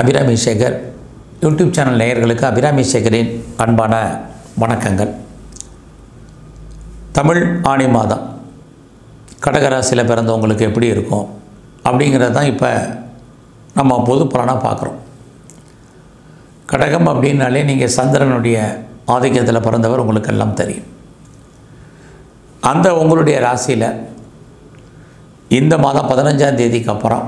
Abirami Sekar YouTube channel நேயர்களுக்கு அபிராமி சேகரின் அன்பான வணக்கங்கள் தமிழ் ஆணி மாதம் கடகராசியில் பிறந்தவங்களுக்கு எப்படி இருக்கும் அப்படிங்கிறது தான் இப்போ நம்ம பொது பலனாக பார்க்குறோம் கடகம் அப்படின்னாலே நீங்கள் சந்திரனுடைய ஆதிக்கத்தில் பிறந்தவர் உங்களுக்கு எல்லாம் தெரியும் அந்த உங்களுடைய ராசியில் இந்த மாதம் பதினஞ்சாம் தேதிக்கு அப்புறம்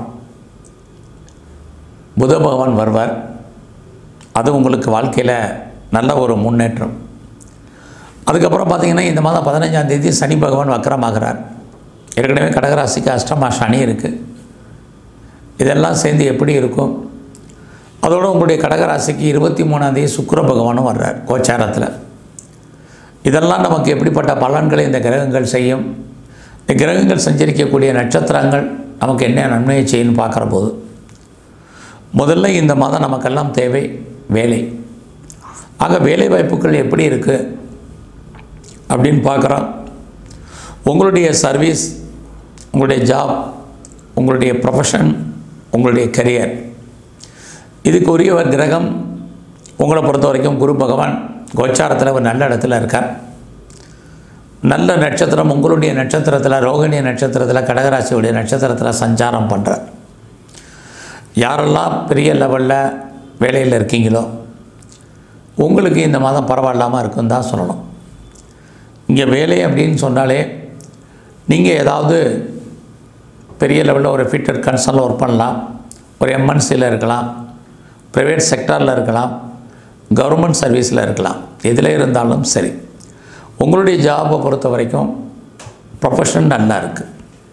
புத பகவான் வருவார் அது உங்களுக்கு வாழ்க்கையில் நல்ல ஒரு முன்னேற்றம் அதுக்கப்புறம் பார்த்தீங்கன்னா இந்த மாதம் பதினஞ்சாம் தேதி சனி பகவான் வக்கரமாகிறார் ஏற்கனவே கடகராசிக்கு அஷ்டமா சனி இருக்குது இதெல்லாம் சேர்ந்து எப்படி இருக்கும் அதோடு உங்களுடைய கடகராசிக்கு இருபத்தி மூணாந்தேதி சுக்கிர பகவானும் வர்றார் கோச்சாரத்தில் இதெல்லாம் நமக்கு எப்படிப்பட்ட பலன்களை இந்த கிரகங்கள் செய்யும் இந்த கிரகங்கள் சஞ்சரிக்கக்கூடிய நட்சத்திரங்கள் நமக்கு என்ன நன்மையை செய்யும்னு பார்க்குற போது முதல்ல இந்த மாதம் நமக்கெல்லாம் தேவை வேலை ஆக வேலை வாய்ப்புகள் எப்படி இருக்குது அப்படின்னு பார்க்குறோம் உங்களுடைய சர்வீஸ் உங்களுடைய ஜாப் உங்களுடைய ப்ரொஃபஷன் உங்களுடைய கரியர் இதுக்கு உரிய ஒரு கிரகம் உங்களை பொறுத்த வரைக்கும் குரு பகவான் கோச்சாரத்தில் ஒரு நல்ல இடத்துல இருக்கார் நல்ல நட்சத்திரம் உங்களுடைய நட்சத்திரத்தில் ரோகிணி நட்சத்திரத்தில் கடகராசியுடைய நட்சத்திரத்தில் சஞ்சாரம் பண்ணுறார் யாரெல்லாம் பெரிய லெவலில் வேலையில் இருக்கீங்களோ உங்களுக்கு இந்த மாதம் பரவாயில்லாமல் இருக்குன்னு தான் சொல்லணும் இங்கே வேலை அப்படின்னு சொன்னாலே நீங்கள் ஏதாவது பெரிய லெவலில் ஒரு ஃபிட்டர் கன்சர்னில் ஒர்க் பண்ணலாம் ஒரு எம்என்சியில் இருக்கலாம் ப்ரைவேட் செக்டாரில் இருக்கலாம் கவர்மெண்ட் சர்வீஸில் இருக்கலாம் எதில் இருந்தாலும் சரி உங்களுடைய ஜாபை பொறுத்த வரைக்கும் ப்ரொஃபஷன் நல்லா இருக்குது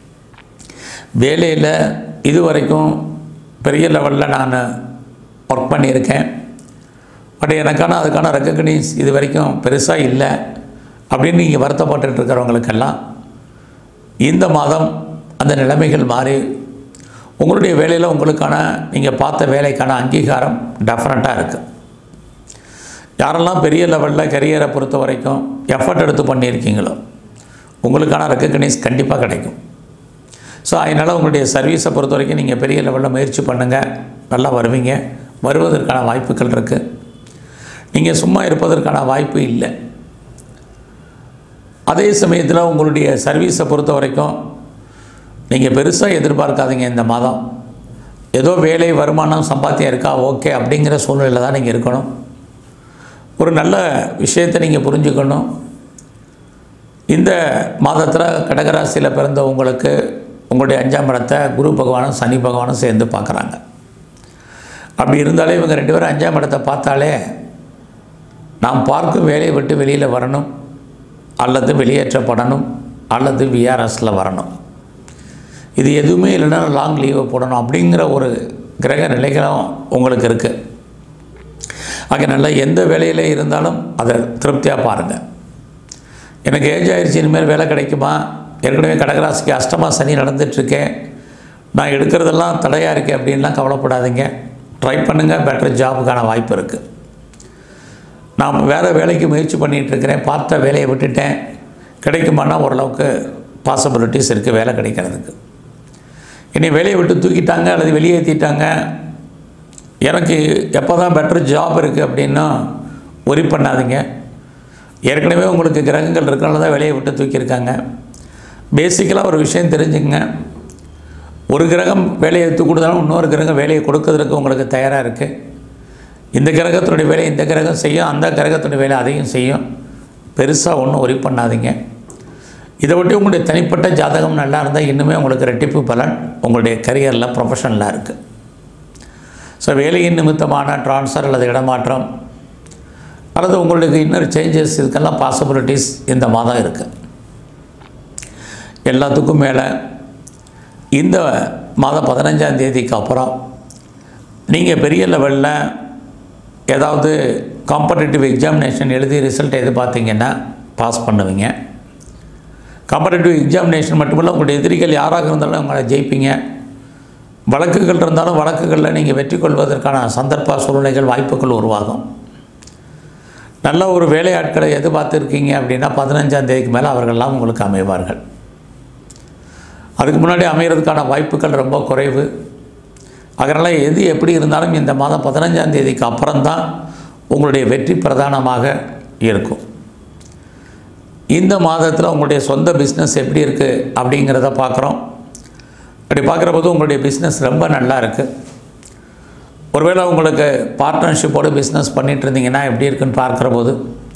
வேலையில் இது வரைக்கும் பெரிய லெவலில் நான் ஒர்க் பண்ணியிருக்கேன் பட் எனக்கான அதுக்கான ரெக்கக்னைஸ் இது வரைக்கும் பெருசாக இல்லை அப்படின்னு நீங்கள் வருத்தப்பட்டு இருக்கிறவங்களுக்கெல்லாம் இந்த மாதம் அந்த நிலைமைகள் மாறி உங்களுடைய வேலையில் உங்களுக்கான நீங்கள் பார்த்த வேலைக்கான அங்கீகாரம் டெஃபினட்டாக இருக்குது யாரெல்லாம் பெரிய லெவலில் கரியரை பொறுத்த வரைக்கும் எஃபர்ட் எடுத்து பண்ணியிருக்கீங்களோ உங்களுக்கான ரெக்கக்னைஸ் கண்டிப்பாக கிடைக்கும் ஸோ அதனால் உங்களுடைய சர்வீஸை பொறுத்த வரைக்கும் நீங்கள் பெரிய லெவலில் முயற்சி பண்ணுங்கள் நல்லா வருவீங்க வருவதற்கான வாய்ப்புகள் இருக்குது நீங்கள் சும்மா இருப்பதற்கான வாய்ப்பு இல்லை அதே சமயத்தில் உங்களுடைய சர்வீஸை பொறுத்த வரைக்கும் நீங்கள் பெருசாக எதிர்பார்க்காதீங்க இந்த மாதம் ஏதோ வேலை வருமானம் சம்பாத்தியம் இருக்கா ஓகே அப்படிங்கிற சூழ்நிலையில் தான் நீங்கள் இருக்கணும் ஒரு நல்ல விஷயத்தை நீங்கள் புரிஞ்சுக்கணும் இந்த மாதத்தில் கடகராசியில் பிறந்த உங்களுக்கு உங்களுடைய அஞ்சாம் இடத்தை குரு பகவானும் சனி பகவானும் சேர்ந்து பார்க்குறாங்க அப்படி இருந்தாலே இவங்க ரெண்டு பேரும் அஞ்சாம் இடத்தை பார்த்தாலே நாம் பார்க்கும் வேலையை விட்டு வெளியில் வரணும் அல்லது வெளியேற்றப்படணும் அல்லது விஆர்எஸில் வரணும் இது எதுவுமே இல்லைன்னா லாங் லீவை போடணும் அப்படிங்கிற ஒரு கிரக நிலைகளும் உங்களுக்கு இருக்குது ஆக நல்லா எந்த வேலையில் இருந்தாலும் அதை திருப்தியாக பாருங்கள் எனக்கு ஏஜ் ஆயிடுச்சு இனிமேல் வேலை கிடைக்குமா ஏற்கனவே கடகராசிக்கு அஷ்டமா சனி நடந்துகிட்ருக்கேன் நான் எடுக்கிறதெல்லாம் தடையாக இருக்கேன் அப்படின்லாம் கவலைப்படாதீங்க ட்ரை பண்ணுங்கள் பெட்டர் ஜாபுக்கான வாய்ப்பு இருக்குது நான் வேறு வேலைக்கு முயற்சி பண்ணிகிட்ருக்கிறேன் பார்த்த வேலையை விட்டுட்டேன் கிடைக்குமானா ஓரளவுக்கு பாசிபிலிட்டிஸ் இருக்குது வேலை கிடைக்கிறதுக்கு இனி வேலையை விட்டு தூக்கிட்டாங்க அல்லது வெளியேற்றிட்டாங்க எனக்கு எப்போ தான் பெட்டர் ஜாப் இருக்குது அப்படின்னா ஒரி பண்ணாதீங்க ஏற்கனவே உங்களுக்கு கிரகங்கள் இருக்கனால தான் வேலையை விட்டு தூக்கியிருக்காங்க பேசிக்கலாக ஒரு விஷயம் தெரிஞ்சுங்க ஒரு கிரகம் வேலையை எடுத்து கொடுத்தாலும் இன்னொரு கிரகம் வேலையை கொடுக்கறதுக்கு உங்களுக்கு தயாராக இருக்குது இந்த கிரகத்தினுடைய வேலையை இந்த கிரகம் செய்யும் அந்த கிரகத்தினுடைய வேலை அதையும் செய்யும் பெருசாக ஒன்றும் ஒரி பண்ணாதீங்க இதை விட்டு உங்களுடைய தனிப்பட்ட ஜாதகம் நல்லா இருந்தால் இன்னுமே உங்களுக்கு ரெட்டிப்பு பலன் உங்களுடைய கரியரில் ப்ரொஃபஷனலாக இருக்குது ஸோ வேலையின் நிமித்தமான ட்ரான்ஸ்ஃபர் அல்லது இடமாற்றம் அல்லது உங்களுக்கு இன்னொரு சேஞ்சஸ் இதுக்கெல்லாம் பாசிபிலிட்டிஸ் இந்த மாதம் இருக்குது எல்லாத்துக்கும் மேலே இந்த மாதம் பதினஞ்சாம் தேதிக்கு அப்புறம் நீங்கள் பெரிய லெவலில் ஏதாவது காம்படிட்டிவ் எக்ஸாமினேஷன் எழுதி ரிசல்ட் எதிர்பார்த்தீங்கன்னா பாஸ் பண்ணுவீங்க காம்படிட்டிவ் எக்ஸாமினேஷன் மட்டுமல்ல உங்களுடைய எதிரிகள் யாராக இருந்தாலும் உங்களை ஜெயிப்பீங்க வழக்குகள் இருந்தாலும் வழக்குகளில் நீங்கள் வெற்றி கொள்வதற்கான சந்தர்ப்ப சூழ்நிலைகள் வாய்ப்புகள் உருவாகும் நல்ல ஒரு வேலையாட்களை எதிர்பார்த்துருக்கீங்க அப்படின்னா பதினஞ்சாம் தேதிக்கு மேலே அவர்கள்லாம் உங்களுக்கு அமைவார்கள் அதுக்கு முன்னாடி அமைகிறதுக்கான வாய்ப்புகள் ரொம்ப குறைவு அதனால் எது எப்படி இருந்தாலும் இந்த மாதம் பதினஞ்சாம் தேதிக்கு அப்புறம்தான் உங்களுடைய வெற்றி பிரதானமாக இருக்கும் இந்த மாதத்தில் உங்களுடைய சொந்த பிஸ்னஸ் எப்படி இருக்குது அப்படிங்கிறத பார்க்குறோம் அப்படி பார்க்குற போது உங்களுடைய பிஸ்னஸ் ரொம்ப நல்லா இருக்குது ஒருவேளை உங்களுக்கு பார்ட்னர்ஷிப்போடு பிஸ்னஸ் பண்ணிகிட்டு இருந்தீங்கன்னா எப்படி இருக்குன்னு பார்க்குற போது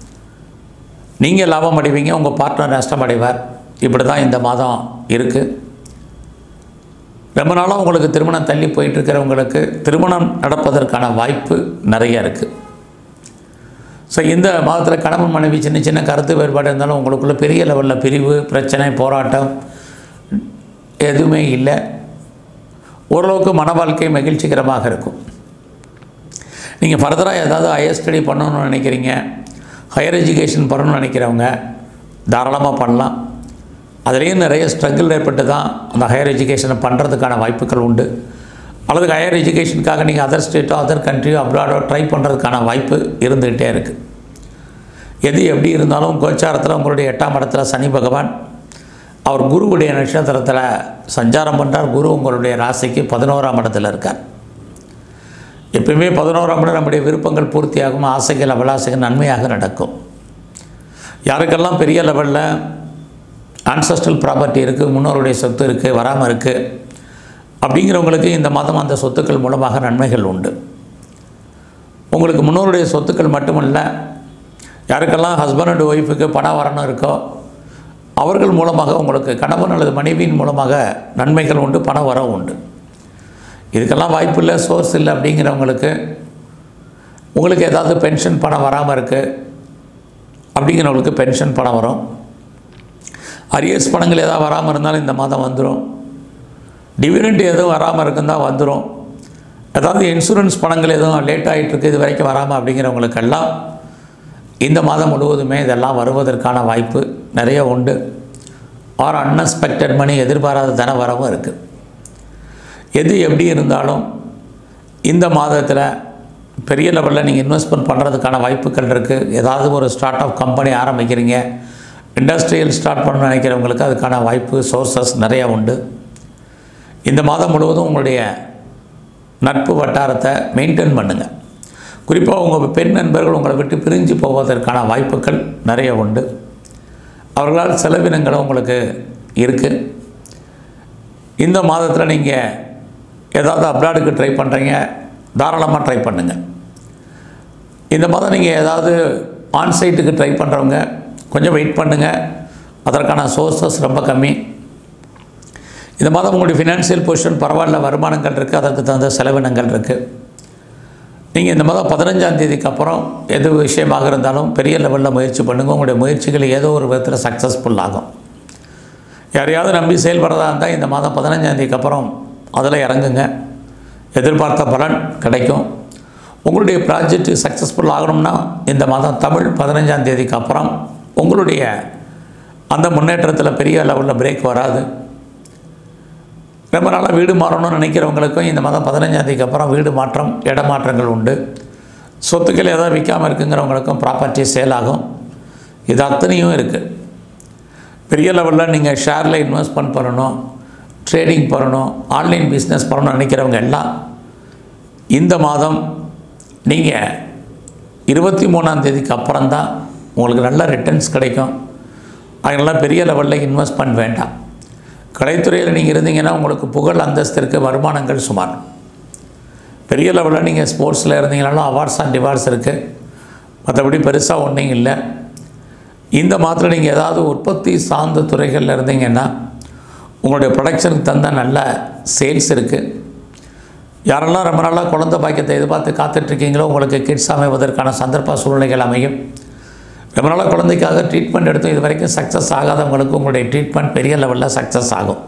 நீங்கள் லாபம் அடைவீங்க உங்கள் பார்ட்னர் நஷ்டம் அடைவார் இப்படி தான் இந்த மாதம் இருக்குது ரொம்ப நாளாக உங்களுக்கு திருமணம் தள்ளி போயிட்டு இருக்கிறவங்களுக்கு திருமணம் நடப்பதற்கான வாய்ப்பு நிறைய இருக்குது ஸோ இந்த மாதத்தில் கணவன் மனைவி சின்ன சின்ன கருத்து வேறுபாடு இருந்தாலும் உங்களுக்குள்ள பெரிய லெவலில் பிரிவு பிரச்சனை போராட்டம் எதுவுமே இல்லை ஓரளவுக்கு மன வாழ்க்கை மகிழ்ச்சிகரமாக இருக்கும் நீங்கள் ஃபர்தராக ஏதாவது ஹையர் ஸ்டடி பண்ணணும்னு நினைக்கிறீங்க ஹையர் எஜுகேஷன் பண்ணணும்னு நினைக்கிறவங்க தாராளமாக பண்ணலாம் அதுலேயும் நிறைய ஸ்ட்ரகிள் ஏற்பட்டு தான் அந்த ஹையர் எஜுகேஷனை பண்ணுறதுக்கான வாய்ப்புகள் உண்டு அல்லது ஹையர் எஜுகேஷனுக்காக நீங்கள் அதர் ஸ்டேட்டோ அதர் கண்ட்ரியோ அப்ராடோ ட்ரை பண்ணுறதுக்கான வாய்ப்பு இருந்துக்கிட்டே இருக்குது எது எப்படி இருந்தாலும் கோச்சாரத்தில் உங்களுடைய எட்டாம் இடத்துல சனி பகவான் அவர் குருவுடைய நட்சத்திரத்தில் சஞ்சாரம் பண்ணுறார் குரு உங்களுடைய ராசிக்கு பதினோராம் இடத்துல இருக்கார் எப்பயுமே பதினோராம் இடம் நம்முடைய விருப்பங்கள் பூர்த்தியாகும் ஆசைகள் அபிலாசைகள் நன்மையாக நடக்கும் யாருக்கெல்லாம் பெரிய லெவலில் ஆன்சஸ்ட்ரல் ப்ராப்பர்ட்டி இருக்குது முன்னோருடைய சொத்து இருக்குது வராமல் இருக்குது அப்படிங்கிறவங்களுக்கு இந்த மாதம் அந்த சொத்துக்கள் மூலமாக நன்மைகள் உண்டு உங்களுக்கு முன்னோருடைய சொத்துக்கள் மட்டுமல்ல யாருக்கெல்லாம் ஹஸ்பண்ட் அண்ட் ஒய்ஃபுக்கு பண வரணும் இருக்கோ அவர்கள் மூலமாக உங்களுக்கு கணவன் அல்லது மனைவியின் மூலமாக நன்மைகள் உண்டு பண வரவு உண்டு இதுக்கெல்லாம் வாய்ப்பு இல்லை சோர்ஸ் இல்லை அப்படிங்கிறவங்களுக்கு உங்களுக்கு ஏதாவது பென்ஷன் பணம் வராமல் இருக்குது அப்படிங்கிறவங்களுக்கு பென்ஷன் பணம் வரும் அரியர்ஸ் பணங்கள் ஏதாவது வராமல் இருந்தாலும் இந்த மாதம் வந்துடும் டிவிடெண்ட் எதுவும் வராமல் இருக்குன்னா வந்துடும் ஏதாவது இன்சூரன்ஸ் பணங்கள் எதுவும் லேட் ஆகிட்டுருக்கு இது வரைக்கும் வராமல் அப்படிங்கிறவங்களுக்கெல்லாம் இந்த மாதம் முழுவதுமே இதெல்லாம் வருவதற்கான வாய்ப்பு நிறைய உண்டு ஆர் அன்எக்ஸ்பெக்டட் மணி எதிர்பாராத தன வரவும் இருக்குது எது எப்படி இருந்தாலும் இந்த மாதத்தில் பெரிய லெவலில் நீங்கள் இன்வெஸ்ட்மெண்ட் பண்ணுறதுக்கான வாய்ப்புகள் இருக்குது ஏதாவது ஒரு ஸ்டார்ட் அப் கம்பெனி ஆரம்பிக்கிறீங்க இண்டஸ்ட்ரியல் ஸ்டார்ட் பண்ண நினைக்கிறவங்களுக்கு அதுக்கான வாய்ப்பு சோர்சஸ் நிறையா உண்டு இந்த மாதம் முழுவதும் உங்களுடைய நட்பு வட்டாரத்தை மெயின்டைன் பண்ணுங்கள் குறிப்பாக உங்கள் பெண் நண்பர்கள் உங்களை விட்டு பிரிஞ்சு போவதற்கான வாய்ப்புகள் நிறைய உண்டு அவர்களால் செலவினங்களும் உங்களுக்கு இருக்குது இந்த மாதத்தில் நீங்கள் ஏதாவது அப்ராடுக்கு ட்ரை பண்ணுறீங்க தாராளமாக ட்ரை பண்ணுங்கள் இந்த மாதம் நீங்கள் ஏதாவது ஆன்சைட்டுக்கு ட்ரை பண்ணுறவங்க கொஞ்சம் வெயிட் பண்ணுங்கள் அதற்கான சோர்ஸஸ் ரொம்ப கம்மி இந்த மாதம் உங்களுடைய ஃபினான்ஷியல் பொசிஷன் பரவாயில்ல வருமானங்கள் இருக்குது அதற்கு தகுந்த செலவினங்கள் இருக்குது நீங்கள் இந்த மாதம் பதினஞ்சாம் தேதிக்கு அப்புறம் எது விஷயமாக இருந்தாலும் பெரிய லெவலில் முயற்சி பண்ணுங்கள் உங்களுடைய முயற்சிகள் ஏதோ ஒரு விதத்தில் சக்ஸஸ்ஃபுல் ஆகும் யாரையாவது நம்பி செயல்படுறதா இருந்தால் இந்த மாதம் பதினஞ்சாம் தேதிக்கு அப்புறம் அதில் இறங்குங்க எதிர்பார்த்த பலன் கிடைக்கும் உங்களுடைய ப்ராஜெக்ட் சக்ஸஸ்ஃபுல் ஆகணும்னா இந்த மாதம் தமிழ் பதினஞ்சாம் தேதிக்கு அப்புறம் உங்களுடைய அந்த முன்னேற்றத்தில் பெரிய லெவலில் பிரேக் வராது ரொம்ப நாளாக வீடு மாறணும்னு நினைக்கிறவங்களுக்கும் இந்த மாதம் பதினஞ்சாம் தேதிக்கு அப்புறம் வீடு மாற்றம் இடமாற்றங்கள் உண்டு சொத்துக்கள் ஏதாவது விற்காமல் இருக்குங்கிறவங்களுக்கும் ப்ராப்பர்ட்டி சேல் ஆகும் இது அத்தனையும் இருக்குது பெரிய லெவலில் நீங்கள் ஷேரில் இன்வெஸ்ட்மெண்ட் பண்ணணும் ட்ரேடிங் பண்ணணும் ஆன்லைன் பிஸ்னஸ் பண்ணணும்னு நினைக்கிறவங்க எல்லாம் இந்த மாதம் நீங்கள் இருபத்தி மூணாம் தேதிக்கு அப்புறம் தான் உங்களுக்கு நல்ல ரிட்டர்ன்ஸ் கிடைக்கும் அதனால பெரிய லெவலில் இன்வெஸ்ட்மெண்ட் வேண்டாம் கலைத்துறையில் நீங்கள் இருந்தீங்கன்னா உங்களுக்கு புகழ் அந்தஸ்திற்கு வருமானங்கள் சுமார் பெரிய லெவலில் நீங்கள் ஸ்போர்ட்ஸில் இருந்தீங்கனாலும் அவார்ட்ஸ் அண்ட் டிவார்ட்ஸ் இருக்குது மற்றபடி பெருசாக ஒன்றும் இல்லை இந்த மாதத்தில் நீங்கள் ஏதாவது உற்பத்தி சார்ந்த துறைகளில் இருந்தீங்கன்னா உங்களுடைய ப்ரொடக்ஷனுக்கு தந்த நல்ல சேல்ஸ் இருக்குது யாரெல்லாம் ரொம்ப நாளாக குழந்தை பாக்கியத்தை எதிர்பார்த்து காத்துட்ருக்கீங்களோ உங்களுக்கு கிட்ஸ் அமைவதற்கான சந்தர்ப்ப சூழ்நிலைகள் அமையும் ரொம்ப நாளாக குழந்தைக்காக ட்ரீட்மெண்ட் எடுத்தும் இது வரைக்கும் சக்ஸஸ் ஆகாதவங்களுக்கு உங்களுடைய ட்ரீட்மெண்ட் பெரிய லெவலில் சக்ஸஸ் ஆகும்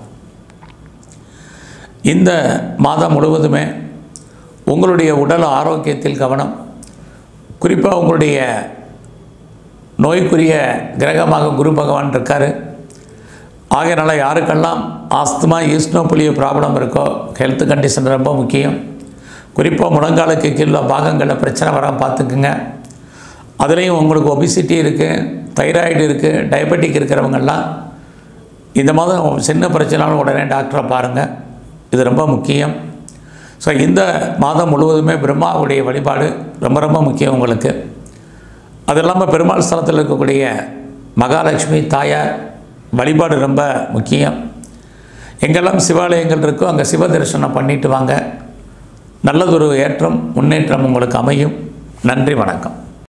இந்த மாதம் முழுவதுமே உங்களுடைய உடல் ஆரோக்கியத்தில் கவனம் குறிப்பாக உங்களுடைய நோய்க்குரிய கிரகமாக குரு பகவான் இருக்கார் ஆகையனால யாருக்கெல்லாம் ஆஸ்துமா ஈஸ்னோபுலியோ ப்ராப்ளம் இருக்கோ ஹெல்த் கண்டிஷன் ரொம்ப முக்கியம் குறிப்பாக முழங்காலுக்கு கீழே பாகங்களில் பிரச்சனை வராமல் பார்த்துக்குங்க அதுலேயும் உங்களுக்கு ஒபிசிட்டி இருக்குது தைராய்டு இருக்குது டயபெட்டிக் இருக்கிறவங்கெல்லாம் இந்த மாதம் சின்ன பிரச்சனாலும் உடனே டாக்டரை பாருங்கள் இது ரொம்ப முக்கியம் ஸோ இந்த மாதம் முழுவதுமே பிரம்மாவுடைய வழிபாடு ரொம்ப ரொம்ப முக்கியம் உங்களுக்கு அது இல்லாமல் பெருமாள் ஸ்தலத்தில் இருக்கக்கூடிய மகாலட்சுமி தாயார் வழிபாடு ரொம்ப முக்கியம் எங்கெல்லாம் சிவாலயங்கள் இருக்கோ அங்கே சிவ தரிசனம் பண்ணிட்டு வாங்க நல்லதொரு ஏற்றம் முன்னேற்றம் உங்களுக்கு அமையும் நன்றி வணக்கம்